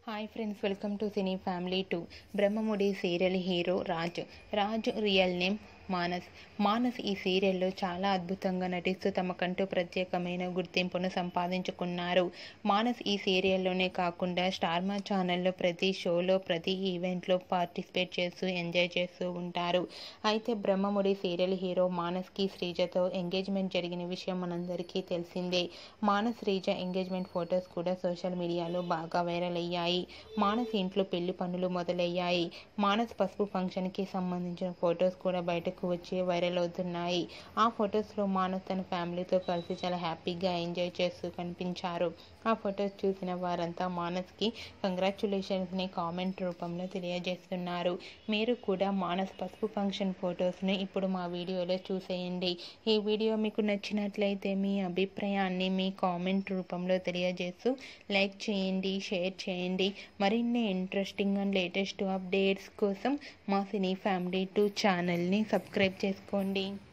hi friends welcome to cine family two Brahmamudi serial hero Raj Raj real name Manas Manas ఈ సీరియల్లో చాలా అద్భుతంగా నటిస్తూ తమకంటూ ప్రత్యేకమైన గుర్తింపును సంపాదించుకున్నారు మానస్ ఈ సీరియల్లోనే కాకుండా స్టార్మా ఛానల్లో ప్రతి షోలో ప్రతి ఈవెంట్లో పార్టిసిపేట్ చేస్తూ ఎంజాయ్ చేస్తూ ఉంటారు అయితే బ్రహ్మముడి సీరియల్ హీరో మానస్కి శ్రీజతో ఎంగేజ్మెంట్ జరిగిన విషయం మనందరికీ తెలిసిందే మానస్ శ్రీజ ఎంగేజ్మెంట్ ఫొటోస్ కూడా సోషల్ మీడియాలో బాగా వైరల్ అయ్యాయి మానస్ ఇంట్లో పెళ్లి పనులు మొదలయ్యాయి మానస్ పసుపు ఫంక్షన్కి సంబంధించిన ఫొటోస్ కూడా బయటకు వచ్చి వైరల్ అవుతున్నాయి ఆ ఫొటోస్లో మానస్ తన ఫ్యామిలీతో కలిసి చాలా హ్యాపీగా ఎంజాయ్ చేస్తూ కనిపించారు ఆ ఫొటోస్ చూసిన వారంతా మానస్కి కంగ్రాచులేషన్స్ని కామెంట్ రూపంలో తెలియజేస్తున్నారు మీరు కూడా మానస్ పసుపు ఫంక్షన్ ఫొటోస్ని ఇప్పుడు మా వీడియోలో చూసేయండి ఈ వీడియో మీకు నచ్చినట్లయితే మీ అభిప్రాయాన్ని మీ కామెంట్ రూపంలో తెలియజేస్తూ లైక్ చేయండి షేర్ చేయండి మరిన్ని ఇంట్రెస్టింగ్ అండ్ లేటెస్ట్ అప్డేట్స్ కోసం మా సినీ ఫ్యామిలీ టూ ఛానల్ని సబ్స్క్రైబ్ చేసుకోండి